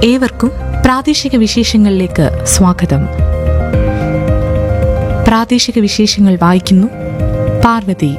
ഏവർക്കും പ്രാദേശിക വിശേഷങ്ങളിലേക്ക് സ്വാഗതം പ്രാദേശിക വിശേഷങ്ങൾ വായിക്കുന്നു പാർവതി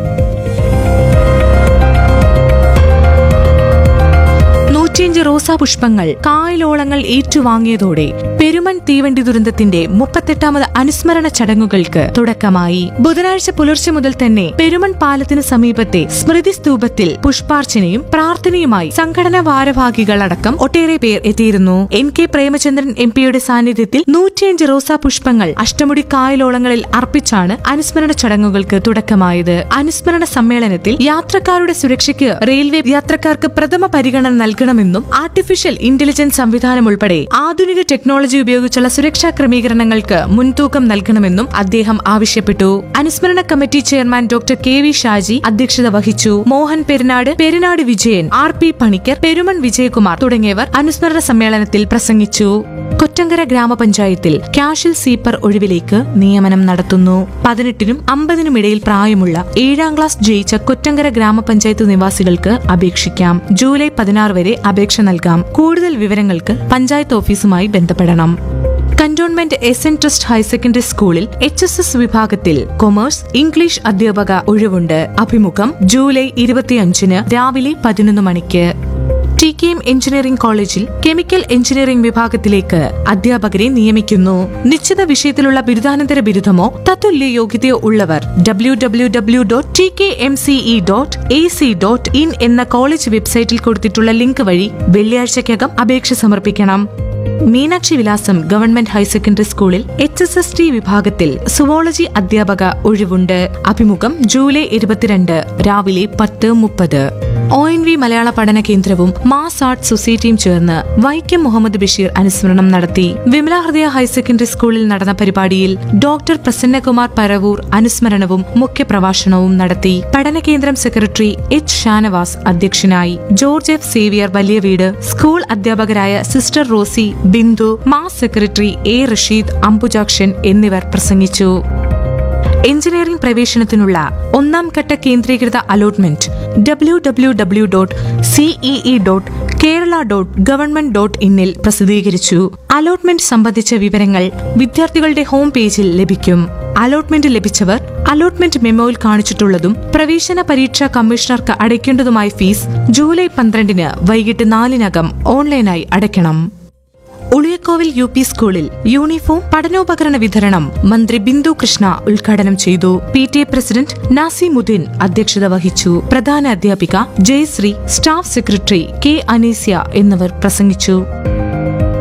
നൂറ്റിയഞ്ച് റോസാ പുഷ്പങ്ങൾ കായലോളങ്ങൾ ഏറ്റുവാങ്ങിയതോടെ പെരുമൺ തീവണ്ടി ദുരന്തത്തിന്റെ മുപ്പത്തെട്ടാമത് അനുസ്മരണ ചടങ്ങുകൾക്ക് തുടക്കമായി ബുധനാഴ്ച പുലർച്ചെ മുതൽ തന്നെ പെരുമൺ പാലത്തിന് സമീപത്തെ സ്മൃതി സ്തൂപത്തിൽ പുഷ്പാർച്ചനയും പ്രാർത്ഥനയുമായി സംഘടനാ ഭാരവാഹികൾ അടക്കം ഒട്ടേറെ പേർ എത്തിയിരുന്നു എൻ കെ പ്രേമചന്ദ്രൻ എം പിയുടെ സാന്നിധ്യത്തിൽ നൂറ്റിയഞ്ച് റോസാ പുഷ്പങ്ങൾ അഷ്ടമുടി കായലോളങ്ങളിൽ അർപ്പിച്ചാണ് അനുസ്മരണ ചടങ്ങുകൾക്ക് തുടക്കമായത് അനുസ്മരണ സമ്മേളനത്തിൽ യാത്രക്കാരുടെ സുരക്ഷയ്ക്ക് റെയിൽവേ യാത്രക്കാർക്ക് പ്രഥമ പരിഗണന നൽകണമെന്നും ആർട്ടിഫിഷ്യൽ ഇന്റലിജൻസ് സംവിധാനം ഉൾപ്പെടെ ആധുനിക ടെക്നോളജി ഉപയോഗിച്ചുള്ള സുരക്ഷാ ക്രമീകരണങ്ങൾക്ക് മുൻതൂക്കം നൽകണമെന്നും അദ്ദേഹം ആവശ്യപ്പെട്ടു അനുസ്മരണ committee chairman doctor K V Shaji അധ്യക്ഷത വഹിച്ചു മോഹൻ പെരുനാട് പെരുനാട് വിജയൻ ആർ പി പണിക്കർ പെരുമൺ വിജയകുമാർ തുടങ്ങിയവർ അനുസ്മരണ സമ്മേളനത്തിൽ പ്രസംഗിച്ചു കൊറ്റങ്കര ഗ്രാമപഞ്ചായത്തിൽ കാഷ്യൽ സീപ്പർ ഒഴിവിലേക്ക് നിയമനം നടത്തുന്നു പതിനെട്ടിനും അമ്പതിനും ഇടയിൽ പ്രായമുള്ള ഏഴാം ക്ലാസ് ജയിച്ച കൊറ്റങ്കര ഗ്രാമപഞ്ചായത്ത് നിവാസികൾക്ക് അപേക്ഷിക്കാം ജൂലൈ പതിനാറ് വരെ അപേക്ഷ നൽകാം കൂടുതൽ വിവരങ്ങൾക്ക് പഞ്ചായത്ത് ഓഫീസുമായി ബന്ധപ്പെടണം cantonment S N trust higher secondary സ്കൂളിൽ എച്ച് എസ് എസ് വിഭാഗത്തിൽ കൊമേഴ്സ് ഇംഗ്ലീഷ് അധ്യാപക ഒഴിവുണ്ട് അഭിമുഖം ജൂലൈ ഇരുപത്തിയഞ്ചിന് രാവിലെ പതിനൊന്ന് മണിക്ക് ടി കെ എം എഞ്ചിനീയറിംഗ് കോളേജിൽ കെമിക്കൽ എഞ്ചിനീയറിംഗ് വിഭാഗത്തിലേക്ക് അധ്യാപകരെ നിയമിക്കുന്നു നിശ്ചിത വിഷയത്തിലുള്ള ബിരുദാനന്തര ബിരുദമോ തത്തുല്യ യോഗ്യതയോ ഉള്ളവർ W W W dot T K M CE dot A C dot in എന്ന കോളേജ് വെബ്സൈറ്റിൽ കൊടുത്തിട്ടുള്ള ലിങ്ക് വഴി വെള്ളിയാഴ്ചയ്ക്കകം അപേക്ഷ സമർപ്പിക്കണം മീനാക്ഷി വിലാസം ഗവൺമെന്റ് ഹയർ സെക്കൻഡറി സ്കൂളിൽ എച്ച് എസ് എസ് ടി വിഭാഗത്തിൽ സുവോളജി അധ്യാപക ഒഴിവുണ്ട് അഭിമുഖം ജൂലൈ ഇരുപത്തിരണ്ട് രാവിലെ പത്ത് മുപ്പത് ഒ എൻ വി മലയാള പഠന കേന്ദ്രവും മാസ് ആർട്ട് സൊസൈറ്റിയും ചേർന്ന് വൈക്കം മുഹമ്മദ് ബഷീർ അനുസ്മരണം നടത്തി വിമല ഹൃദയ ഹയർ സെക്കൻഡറി സ്കൂളിൽ നടന്ന പരിപാടിയിൽ ഡോക്ടർ പ്രസന്നകുമാർ പരവൂർ അനുസ്മരണവും മുഖ്യപ്രഭാഷണവും നടത്തി പഠന കേന്ദ്രം സെക്രട്ടറി എച്ച് ഷാനവാസ് അധ്യക്ഷനായി ജോർജ് എഫ് സേവിയർ വലിയ വീട് സ്കൂൾ അധ്യാപകരായ സിസ്റ്റർ റോസി ബിന്ദു മാസ് സെക്രട്ടറി എ റഷീദ് അംബുജാക്ഷൻ എന്നിവർ പ്രസംഗിച്ചു എഞ്ചിനീയറിംഗ് പ്രവേശനത്തിനുള്ള ഒന്നാം ഘട്ട കേന്ദ്രീകൃത allotment W W W dot CEE dot Kerala dot government dot ഇന്നിൽ പ്രസിദ്ധീകരിച്ചു അലോട്ട്മെന്റ് സംബന്ധിച്ച വിവരങ്ങൾ വിദ്യാർത്ഥികളുടെ ഹോം പേജിൽ ലഭിക്കും അലോട്ട്മെന്റ് ലഭിച്ചവർ അലോട്ട്മെന്റ് മെമ്മോയിൽ കാണിച്ചിട്ടുള്ളതും പ്രവേശന പരീക്ഷാ കമ്മീഷണർക്ക് അടയ്ക്കേണ്ടതുമായ ഫീസ് ജൂലൈ പന്ത്രണ്ടിന് വൈകിട്ട് നാലിനകം ഓൺലൈനായി അടയ്ക്കണം ഉളിയക്കോവിൽ യു പി സ്കൂളിൽ യൂണിഫോം പഠനോപകരണ വിതരണം മന്ത്രി ബിന്ദു കൃഷ്ണ ഉദ്ഘാടനം ചെയ്തു P T A president Nasimuddin അധ്യക്ഷത വഹിച്ചു പ്രധാന അധ്യാപിക Jayashree staff secretary K Aneesya എന്നിവർ പ്രസംഗിച്ചു